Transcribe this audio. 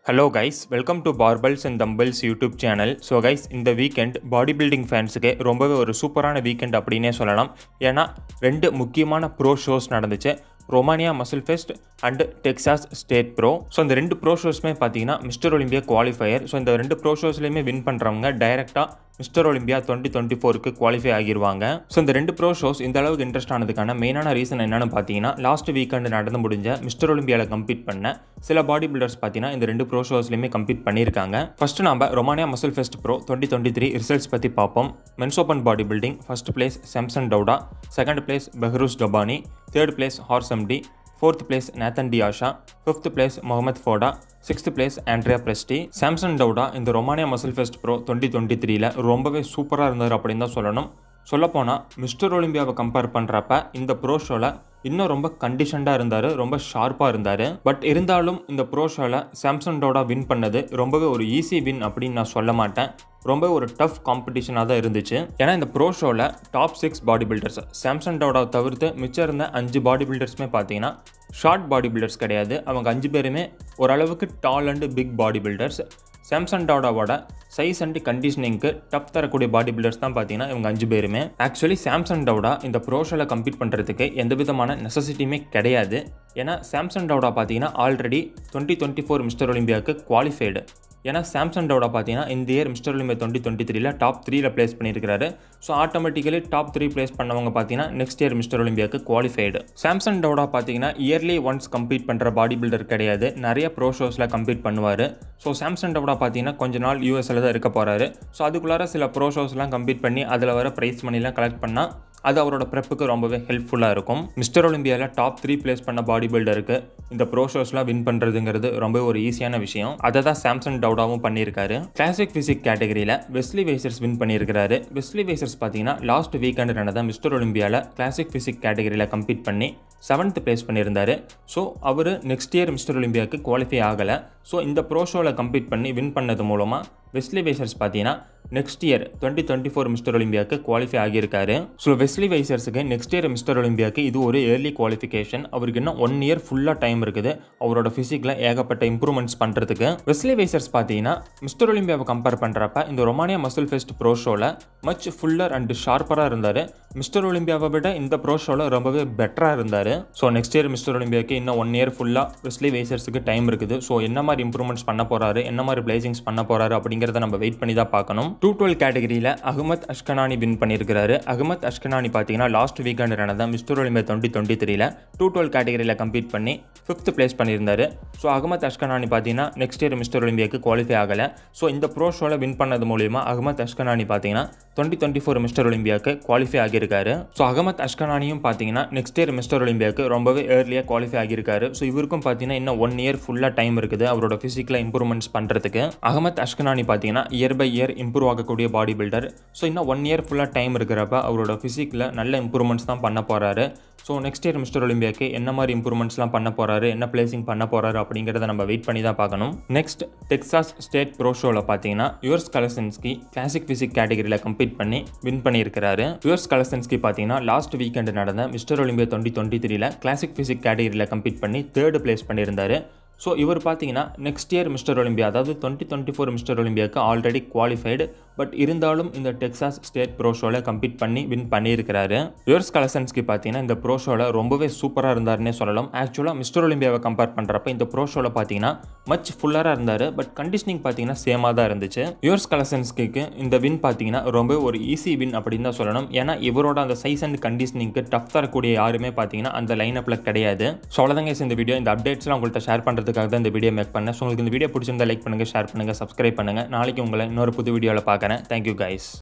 hello guys welcome to barbells and dumbbells YouTube channel so guys இந்த weekend body building ஃபேன்ஸுக்கு ரொம்பவே ஒரு சூப்பரான வீக்கெண்ட் அப்படின்னே சொல்லலாம் ஏன்னா ரெண்டு முக்கியமான ப்ரோ ஷோஸ் நடந்துச்சு Romania muscle fest and Texas state pro so இந்த ரெண்டு ப்ரோ ஷோஸ்மே பார்த்தீங்கன்னா மிஸ்டர் ஒலிம்பியா குவாலிஃபயர் ஸோ இந்த ரெண்டு ப்ரோ ஷோஸ்லையுமே வின் பண்ணுறவங்க டைரெக்டாக மிஸ்டர் ஒலிம்பியா டுவெண்ட்டி டுவெண்ட்டி ஃபோருக்கு குவாலிஃபை ஆகிருவாங்க ஸோ இந்த ரெண்டு ப்ரோ ஷோஸ் இந்த அளவுக்கு இன்ட்ரெஸ்ட் ஆனதுக்கான மெயினான ரீசன் என்னன்னு பார்த்தீங்கன்னா லாஸ்ட் வீக்கெண்ட் நடந்து முடிஞ்ச மிஸ்டர் ஒலிம்பியாவில் கம்பீட் பண்ண சில பாடி பில்டர்ஸ் பார்த்தீங்கன்னா இந்த ரெண்டு ப்ரோ ஷோஸ்லையுமே கம்பீட் பண்ணியிருக்காங்க ஃபர்ஸ்ட் நம்ம Romania muscle fest pro twenty twenty three results பற்றி பார்ப்போம் men's open body building first place Samson Dauda second place Behrooz Tabani third place ஹார்ஸ் எம்டி fourth place Nathan De Asha fifth place Mohamed Foda sixth place Andrea Presti Samson Dauda இந்த Romania muscle fest pro twenty twenty த்ரீல ரொம்பவே சூப்பராக இருந்தார் அப்படின்னு தான் சொல்லணும் சொல்லப்போனால் மிஸ்டர் ஒலிம்பியாவை கம்பேர் பண்ணுறப்ப இந்த ப்ரோ ஷோவில் இன்னும் ரொம்ப கண்டிஷன்டாக இருந்தார் ரொம்ப ஷார்ப்பாக இருந்தார் பட் இருந்தாலும் இந்த ப்ரோ ஷோவில் சாம்சன் டவுடா வின் பண்ணது ரொம்பவே ஒரு ஈஸி வின் அப்படின்னு நான் சொல்ல மாட்டேன் ரொம்ப ஒரு டஃப் காம்படிஷனாக தான் இருந்துச்சு ஏன்னா இந்த ப்ரோ ஷோவில் top six body builders Samson டவுடாவை தவிர்த்து மிச்சம் இருந்த அஞ்சு பாடி பில்டர்ஸுமே பார்த்தீங்கன்னா ஷார்ட் பாடி பில்டர்ஸ் கிடையாது அவங்க அஞ்சு பேருமே ஓரளவுக்கு tall and big body builders Samson டவுடாவோட சைஸ் அண்ட் கண்டிஷனிங்க்கு டப் தரக்கூடிய பாடி பில்டர்ஸ் தான் பார்த்தீங்கன்னா இவங்க அஞ்சு பேருமே ஆக்சுவலி சாம்சங் டவுடா இந்த ப்ரோ ஷோவில் கம்பீட் பண்ணுறதுக்கு எந்த விதமான நெசசிட்டியுமே கிடையாது ஏன்னா சாம்சங் டவுடா பார்த்தீங்கன்னா already twenty twenty four Mister ஒலிம்பியாவுக்கு குவாலிஃபைடு ஏன்னா சாம்சங் டவுடா பார்த்தீங்கன்னா இந்த year Mister Olympia twenty twenty த்ரீல டாப் த்ரீல பிளேஸ் பண்ணியிருக்காரு so automatically top three place பண்ணவங்க பார்த்தீங்கன்னா நெக்ஸ்ட் இயர் மிஸ்டர் ஒலிம்பியாவுக்கு குவாலிஃபைடு சாம்சங் டவுடா பார்த்தீங்கன்னா இயர்லி ஒன்ஸ் கம்பீட் பண்ணுற பாடி பில்டர் கிடையாது நிறைய ப்ரோ ஷோஸில் கம்பீட் பண்ணுவார் ஸோ சாம்சங் டவுடா பார்த்தீங்கன்னா கொஞ்ச நாள் யூஎஸ்ல தான் இருக்க போகிறாரு ஸோ அதுக்குள்ளார சில ப்ரோ ஷோஸ்லாம் கம்பீட் பண்ணி அதில் வர ப்ரைஸ் மணிலாம் கலெக்ட் பண்ணால் அது அவரோட ப்ரெப்புக்கு ரொம்பவே ஹெல்ப்ஃபுல்லாக இருக்கும் மிஸ்டர் ஒலிம்பியாவில் டாப் த்ரீ பிளேஸ் பண்ண பாடி பில்டருக்கு இந்த ப்ரோ ஷோஸ்லாம் வின் பண்ணுறதுங்கிறது ரொம்ப ஒரு ஈஸியான விஷயம் அதை தான் சாம்சங் டவுடாவும் பண்ணியிருக்காரு கிளாசிக் ஃபிசிக் கேட்டகரியில் வெஸ்லி வைசர்ஸ் வின் பண்ணியிருக்காரு வெஸ்லி வைசர்ஸ் பார்த்தீங்கன்னா லாஸ்ட் வீக்கெண்ட் நடந்த மிஸ்டர் ஒலிம்பியாவில் கிளாசிக் ஃபிசிக் கேட்டகரியில் கம்பீட் பண்ணி செவன்த் பிளேஸ் பண்ணியிருந்தார் ஸோ அவர் நெக்ஸ்ட் இயர் மிஸ்டர் ஒலிம்பியாவுக்கு குவாலிஃபை ஆகலை ஸோ இந்த ப்ரோ ஷோவில் கம்பீட் பண்ணி வின் பண்ணது மூலமாக வெஸ்லி வைசர்ஸ் பார்த்தீங்கன்னா next year twenty twenty four Mister ஒலிம்பியாவுக்கு குவாலிஃபை ஆகியிருக்காரு ஸோ வெஸ்லி வைசர்ஸுக்கு நெக்ஸ்ட் இயர் மிஸ்டர் ஒலிம்பியாவுக்கு இது ஒரு ஏர்லி குவாலிஃபிகேஷன் அவருக்கு இன்னும் ஒன் இயர் ஃபுல்லாக டைம் இருக்குது அவரோட ஃபிசிக்கில் ஏகப்பட்ட இம்ப்ரூவ்மெண்ட்ஸ் பண்ணுறதுக்கு வெஸ்லி வைசர்ஸ் பார்த்தீங்கன்னா மிஸ்டர் ஒலிம்பியாவை கம்பேர் பண்ணுறப்ப இந்த ரொமானியா மசில் ஃபெஸ்ட் ப்ரோ ஷோவில் மச் ஃபுல்லர் அண்ட் ஷார்ப்பராக இருந்தார் மிஸ்டர் ஒலிம்பியாவை விட இந்த ப்ரோ ஷோவில் ரொம்பவே பெட்டராக இருந்தார் ஸோ நெக்ஸ்ட் இயர் மிஸ்டர் ஒலிம்பியாவுக்கு இன்னும் ஒன் இயர் ஃபுல்லாக வெஸ்லி வைசர்ஸுக்கு டைம் இருக்குது ஸோ என்ன மாதிரி இம்ப்ரூவ்மெண்ட்ஸ் பண்ண போகிறாரு என்ன மாதிரி பிளேசிங்ஸ் பண்ண போகிறாரு அப்படிங்கிறத நம்ம வெயிட் பண்ணி தான் பார்க்கணும் டூ டுவெல் கேட்டகரியில் அகமத் அஷ்கனானி வின் பண்ணியிருக்காரு அகமத் அஷ்கனானி பார்த்தீங்கன்னா லாஸ்ட் வீக்கெண்ட் நடந்த மிஸ்டர் ஒலிம்பியா டுவெண்ட்டி டுவெண்ட்டி த்ரீல டூ டுவெல் கேட்டகரியில் கம்பீட் பண்ணி ஃபிஃப்த் பிளேஸ் பண்ணியிருந்தாரு ஸோ அகமத் அஷ்கனானி பார்த்தீங்கன்னா நெக்ஸ்ட் இயர் மிஸ்டர் ஒலிம்பியாவுக்கு குவாலிஃபை ஆகலை ஸோ இந்த ப்ரோ ஷோவில் வின் பண்ணது மூலியமா அகமத் அஷ்கனானி பார்த்தீங்கன்னா டுவெண்ட்டி டுவெண்ட்டி ஃபோர் மிஸ்டர் ஒலிம்பியாவுக்கு குவாலிஃபை ஆகியிருக்காரு ஸோ அகமத் அஷ்கனானியும் பார்த்தீங்கன்னா நெக்ஸ்ட் இயர் மிஸ்டர் ஒலிம்பியாவுக்கு ரொம்பவே ஏர்லியாக குவாலிஃபை ஆகியிருக்காரு ஸோ இவருக்கும் பார்த்தீங்கன்னா இன்னும் ஒன் இயர் ஃபுல்லாக டைம் இருக்குது அவரோட ஃபிசிக்கில் இம்ப்ரூவ்மெண்ட்ஸ் பண்ணுறதுக்கு அகமத் அஷ்கனானி பார்த்தீங்கன்னா இயர் பை இயர் இம்ப்ரூவ் ஆகக்கூடிய பாடி பில்டர் ஸோ இன்னும் ஒன் இயர் ஃபுல்லாக டைம் இருக்கிறப்ப அவரோட ஃபிசிக்கில் நல்ல இம்ப்ரூவ்மெண்ட்ஸ் தான் பண்ண போகிறாரு ஸோ நெக்ஸ்ட் இயர் மிஸ்டர் ஒலிம்பியாக்கு என்ன மாதிரி இம்ப்ரூவ்மெண்ட்ஸ்லாம் பண்ண போகிறாரு என்ன பிளேசிங் பண்ண போகிறாரு அப்படிங்கிறத நம்ம வெயிட் பண்ணி தான் பார்க்கணும் நெக்ஸ்ட் டெக்சாஸ் ஸ்டேட் ப்ரோ ஷோவில் பார்த்தீங்கன்னா யுவர்ஸ் கலசன்ஸ்கி கிளாசிக் ஃபிசிக் கேட்டகரியில் கம்பீட் பண்ணி வின் பண்ணியிருக்கிறாரு யுவர்ஸ் கலசன்ஸ்கி பார்த்தீங்கன்னா லாஸ்ட் வீக்கெண்ட் நடந்த மிஸ்டர் ஒலிம்பியா டுவெண்ட்டி டுவெண்ட்டி த்ரீல கிளாசிக் ஃபிசிக் கேட்டகரியில் கம்பீட் பண்ணி தேர்டு பிளேஸ் பண்ணியிருந்தாரு ஸோ இவர் பார்த்தீங்கன்னா நெக்ஸ்ட் இயர் மிஸ்டர் ஒலிம்பியா அதாவது டுவெண்ட்டி டுவெண்ட்டி ஃபோர் மிஸ்டர் ஒலிம்பியாவுக்கு ஆல்ரெடி குவாலிஃபைடு பட் இருந்தாலும் இந்த டெக்சாஸ் ஸ்டேட் ப்ரோ ஷோவில் கம்பீட் பண்ணி வின் பண்ணியிருக்கிறாரு யுவர்ஸ் கலசன்ஸ்க்கு பார்த்தீங்கன்னா இந்த ப்ரோ ஷோவில் ரொம்பவே சூப்பராக இருந்தாருன்னே சொல்லலாம் ஆக்சுவலாக மிஸ்டர் ஒலிம்பியாவை கம்பேர் பண்ணுறப்ப இந்த ப்ரோ ஷோவில் பார்த்தீங்கன்னா மச் ஃபுல்லராக இருந்தார் பட் கண்டிஷனிங் பார்த்தீங்கன்னா சேமாக தான் இருந்துச்சு யுவர்ஸ் கலசன்ஸ்க்கு இந்த வின் பார்த்தீங்கன்னா ரொம்ப ஒரு ஈஸி வின் அப்படின்னு தான் சொல்லணும் ஏன்னா இவரோட அந்த சைஸ் அண்ட் கண்டிஷனிங்க்கு டஃப் தரக்கூடிய யாருமே பார்த்தீங்கன்னா அந்த லைன் அப்பில் கிடையாது ஸோ அவ்வளோதாங்க இந்த வீடியோ இந்த அப்டேட்ஸ்லாம் உங்கள்கிட்ட ஷேர் பண்ணுறதுக்காக தான் இந்த வீடியோ மேக் பண்ணேன் ஸோ உங்களுக்கு இந்த வீடியோ பிடிச்சிருந்தா லைக் பண்ணுங்கள் ஷேர் பண்ணுங்கள் சப்ஸ்கிரைப் பண்ணுங்கள் நாளைக்கு உங்களை இன்னொரு புது வீடியோவில் பார்க்குறேன் தேங்க்யூ கைஸ்